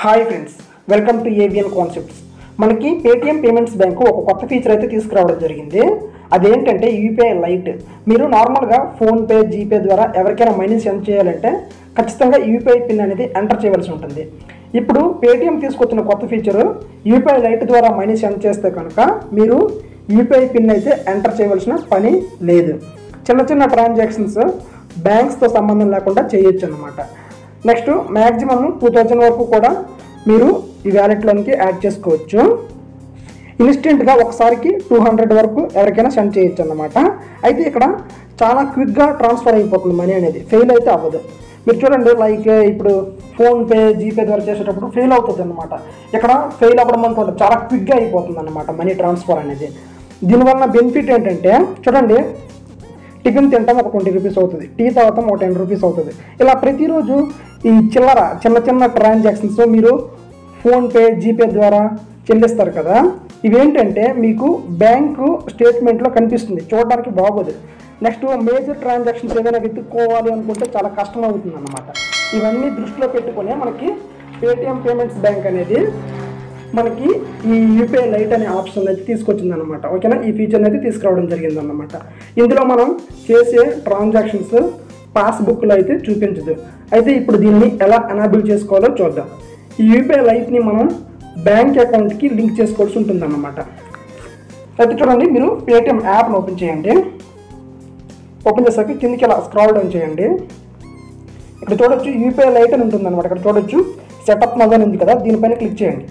hi friends welcome to AVN concepts మనకి Paytm payments bank ఒక కొత్త ఫీచర్ అయితే తీసుకురావడం జరిగింది అదేంటంటే యూపీఐ లైట్ మీరు నార్మల్గా ఫోన్పే జీపే ద్వారా ఎవరికైనా మనీ సెండ్ చేయాలంటే ఖచ్చితంగా యూపీఐ పిన్ అనేది ఎంటర్ చేయవలసి ఉంటుంది ఇప్పుడు పేటిఎం తీసుకొచ్చిన కొత్త ఫీచరు యూపీఐ లైట్ ద్వారా మనీ సెండ్ చేస్తే కనుక మీరు యూపీఐ పిన్ అయితే ఎంటర్ చేయవలసిన పని లేదు చిన్న చిన్న ట్రాన్సాక్షన్స్ బ్యాంక్స్తో సంబంధం లేకుండా చేయొచ్చు అనమాట నెక్స్ట్ మ్యాక్సిమం టూ థౌజండ్ వరకు కూడా మీరు ఈ వ్యాలెట్లోనికి యాడ్ చేసుకోవచ్చు ఇన్స్టెంట్గా ఒకసారికి టూ హండ్రెడ్ వరకు ఎవరికైనా సెండ్ చేయొచ్చు అన్నమాట అయితే ఇక్కడ చాలా క్విక్గా ట్రాన్స్ఫర్ అయిపోతుంది మనీ అనేది ఫెయిల్ అయితే అవ్వదు మీరు చూడండి లైక్ ఇప్పుడు ఫోన్పే జీపే ద్వారా చేసేటప్పుడు ఫెయిల్ అవుతుంది అనమాట ఇక్కడ ఫెయిల్ అవ్వడం అనుకోండి చాలా క్విక్గా అయిపోతుంది అనమాట మనీ ట్రాన్స్ఫర్ అనేది దీనివల్ల బెనిఫిట్ ఏంటంటే చూడండి టిఫిన్ తింటాం ఒక ట్వంటీ రూపీస్ అవుతుంది టీ తాగుతాం ఒక టెన్ రూపీస్ అవుతుంది ఇలా ప్రతిరోజు ఈ చిల్లర చిన్న చిన్న ట్రాన్సాక్షన్స్ మీరు ఫోన్పే జీపే ద్వారా చెల్లిస్తారు కదా ఇవేంటంటే మీకు బ్యాంకు స్టేట్మెంట్లో కనిపిస్తుంది చూడడానికి బాగోదు నెక్స్ట్ మేజర్ ట్రాన్సాక్షన్స్ ఏదైనా వెతుక్కోవాలి అనుకుంటే చాలా కష్టం అవుతుంది అన్నమాట ఇవన్నీ దృష్టిలో పెట్టుకొని మనకి పేటిఎం పేమెంట్స్ బ్యాంక్ అనేది మనకి ఈ యూపీఐ లైట్ అనే ఆప్షన్ అయితే తీసుకొచ్చింది అనమాట ఓకేనా ఈ ఫీచర్ అయితే తీసుకురావడం జరిగింది అనమాట ఇందులో మనం చేసే ట్రాన్సాక్షన్స్ పాస్బుక్లో అయితే చూపించదు అయితే ఇప్పుడు దీన్ని ఎలా ఎనాబుల్ చేసుకోవాలో చూద్దాం ఈ యూపీఐ లైట్ని మనం బ్యాంక్ అకౌంట్కి లింక్ చేసుకోవాల్సి ఉంటుంది అనమాట అయితే చూడండి మీరు పేటిఎం యాప్ను ఓపెన్ చేయండి ఓపెన్ చేసాక కిందికి ఇలా స్క్రాల్ డౌన్ చేయండి ఇక్కడ చూడొచ్చు యూపీఐ లైట్ అని ఉంటుంది అనమాట ఇక్కడ చూడొచ్చు సెటప్ నవ్ అని ఉంది కదా దీనిపైన క్లిక్ చేయండి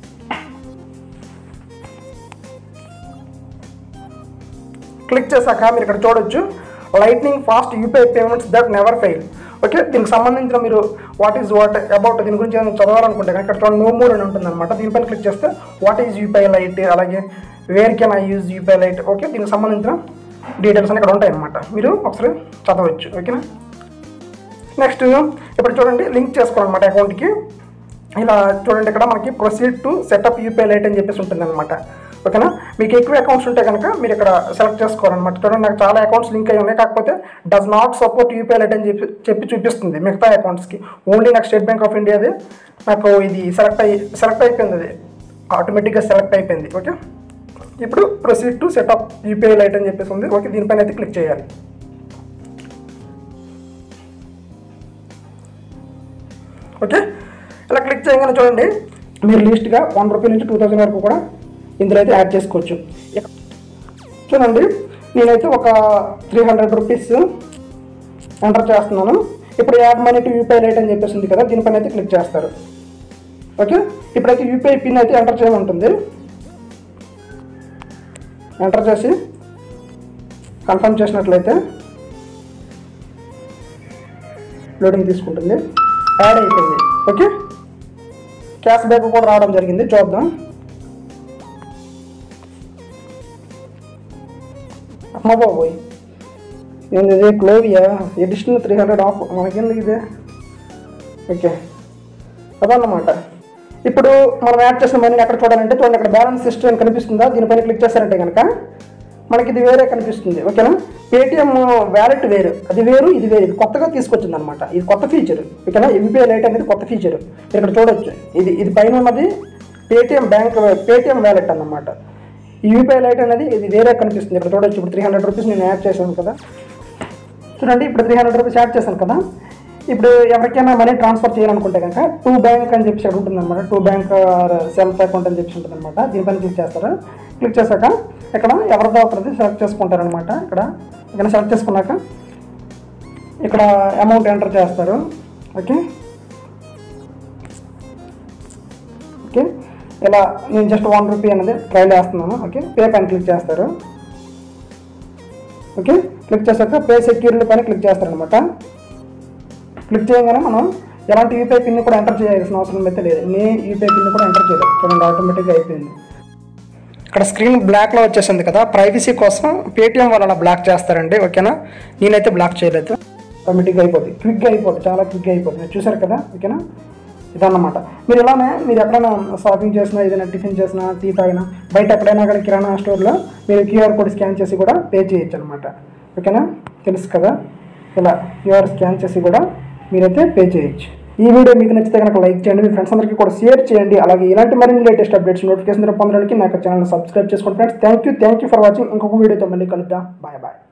క్లిక్ చేశాక మీరు ఇక్కడ చూడొచ్చు lightning fast UPI payments that never fail okay దీనికి సంబంధించిన మీరు వాట్ ఈజ్ వాట్ అబౌట్ దీని గురించి ఏమైనా చదవాలనుకుంటే కనుక ఇక్కడ చూడండి నో మోర్ అని ఉంటుంది అనమాట దీనిపైన క్లిక్ చేస్తే వాట్ ఈజ్ యూపీఐ లైట్ అలాగే where can I use UPI lite okay దీనికి సంబంధించిన డీటెయిల్స్ అని ఇక్కడ ఉంటాయి అనమాట మీరు ఒకసారి చదవచ్చు ఓకేనా నెక్స్ట్ ఇప్పుడు చూడండి లింక్ చేసుకోవాలన్నమాట అకౌంట్కి ఇలా చూడండి ఇక్కడ మనకి proceed to setup UPI lite అని చెప్పేసి ఉంటుంది అనమాట ఓకేనా మీకు ఎక్కువ అకౌంట్స్ ఉంటే కనుక మీరు ఇక్కడ సెలెక్ట్ చేసుకోవాలన్నమాట చూడండి నాకు చాలా అకౌంట్స్ లింక్ అయ్యి ఉన్నాయి కాకపోతే does not support UPI lite అని చెప్పి చెప్పి చూపిస్తుంది మిగతా అకౌంట్స్కి ఓన్లీ నాకు స్టేట్ బ్యాంక్ ఆఫ్ ఇండియాది నాకు ఇది సెలెక్ట్ అయ్యి సెలెక్ట్ అయిపోయింది అది ఆటోమేటిక్గా సెలెక్ట్ అయిపోయింది ఓకే ఇప్పుడు proceed to setup UPI lite అని చెప్పేసి ఉంది ఓకే దీనిపైన అయితే క్లిక్ చేయాలి ఓకే ఇలా క్లిక్ చేయగానే చూడండి మీరు లీస్ట్గా వన్ రూపీ నుంచి టూ థౌసండ్ వరకు కూడా ఇందులో అయితే యాడ్ చేసుకోవచ్చు ఇక- చూడండి నేనైతే ఒక త్రీ హండ్రెడ్ రూపీస్ ఎంటర్ చేస్తున్నాను ఇప్పుడు add money to UPI lite అని చెప్పేసి ఉంది కదా దీనిపైన అయితే క్లిక్ చేస్తారు ఓకే ఇప్పుడైతే యూపీఐ పిన్ అయితే ఎంటర్ చేయమంటుంది ఎంటర్ చేసి కన్ఫర్మ్ చేసినట్లయితే లోడింగ్ తీసుకుంటుంది యాడ్ అయిపోయింది ఓకే క్యాష్ బ్యాక్ కూడా రావడం జరిగింది చూద్దాం అమ్మ బాబోయ్ ఏంది ఇది Clovia additional three hundred off మనకెందుకు ఇదే ఓకే అదన్నమాట ఇప్పుడు మనం యాడ్ చేసిన మనీ ఎక్కడ చూడాలంటే చూడండి అక్కడ బ్యాలెన్స్ హిస్టరీ అని కనిపిస్తుందా దీనిపైన క్లిక్ చేశారంటే కనుక మనకి ఇది వేరే కనిపిస్తుంది ఓకేనా పేటిఎం వ్యాలెట్ వేరు అది వేరు ఇది వేరు ఇది కొత్తగా తీసుకొచ్చింది అనమాట ఇది కొత్త ఫీచర్ ఓకేనా యూపీఐ లైట్ అనేది కొత్త ఫీచర్ మీరు ఇక్కడ చూడొచ్చు ఇది ఇది పైన ఉన్నది పేటిఎం బ్యాంక్ పేటిఎం వ్యాలెట్ అన్నమాట ఈ యూపీఐ లైట్ అనేది ఇది వేరే కనిపిస్తుంది ఇక్కడ చూడొచ్చు ఇప్పుడు త్రీ హండ్రెడ్ రూపీస్ నేను యాడ్ చేశాను కదా చూడండి ఇప్పుడు త్రీ హండ్రెడ్ రూపీస్ యాడ్ చేశాను కదా ఇప్పుడు ఎవరికైనా మనీ ట్రాన్స్ఫర్ చేయాలనుకుంటే కనుక టూ బ్యాంక్ అని చెప్పి అక్కడ ఉంటుంది అనమాట టూ బ్యాంక్ సెల్ఫ్ అకౌంట్ అని చెప్పి ఉంటుంది అనమాట దీనిపైన క్లిక్ చేస్తారు క్లిక్ చేశాక ఇక్కడ ఎవరిదో ఒకరిది సెలెక్ట్ చేసుకుంటారనమాట ఇక్కడ ఇక్కడ సెలెక్ట్ చేసుకున్నాక ఇక్కడ అమౌంట్ ఎంటర్ చేస్తారు ఓకే ఓకే ఇలా నేను జస్ట్ వన్ రూపీ అనేది ట్రైల్ వేస్తున్నాను ఓకే పే పైన క్లిక్ చేస్తారు ఓకే క్లిక్ చేశాక పే సెక్యూరిటీ పైన క్లిక్ చేస్తారనమాట క్లిక్ చేయగానే మనం ఎలాంటి యూపీఐ పిన్ కూడా ఎంటర్ చేయాల్సిన అవసరం అయితే లేదు నే యూపీఐ పిన్ కూడా ఎంటర్ చేయలేదు చూడండి ఆటోమేటిక్గా అయిపోయింది ఇక్కడ స్క్రీన్ బ్లాక్లో వచ్చేసింది కదా ప్రైవసీ కోసం పేటిఎం వాళ్ళు అలా బ్లాక్ చేస్తారండి ఓకేనా నేనైతే బ్లాక్ చేయలేదు ఆటోమేటిక్గా అయిపోతుంది క్విక్గా అయిపోతుంది చాలా క్విక్గా అయిపోతుంది మీరు చూసారు కదా ఓకేనా ఇదన్నమాట మీరు ఇలానే మీరు ఎక్కడైనా షాపింగ్ చేసినా ఏదైనా టిఫిన్ చేసినా టీ తాగినా బయట ఎక్కడైనా కానీ కిరాణా స్టోర్లో మీరు క్యూఆర్ కోడ్ స్కాన్ చేసి కూడా పే చేయొచ్చు అనమాట ఓకేనా తెలుసు కదా ఇలా క్యూఆర్ స్కాన్ చేసి కూడా మీరైతే పే చేయొచ్చు ఈ వీడియో మీకు నచ్చితే కనుక లైక్ చేయండి మీ ఫ్రెండ్స్ అందరికీ కూడా షేర్ చేయండి అలాగే ఇలాంటి మరిన్ని లేటెస్ట్ అప్డేట్స్ నోటిఫికేషన్ పొందడానికి నాకు ఛానల్ సబ్స్క్రైబ్ చేసుకోండి friends thank you thank you for watching ఇంకొక వీడియోతో మళ్ళీ కలుద్దాం బాయ్ బాయ్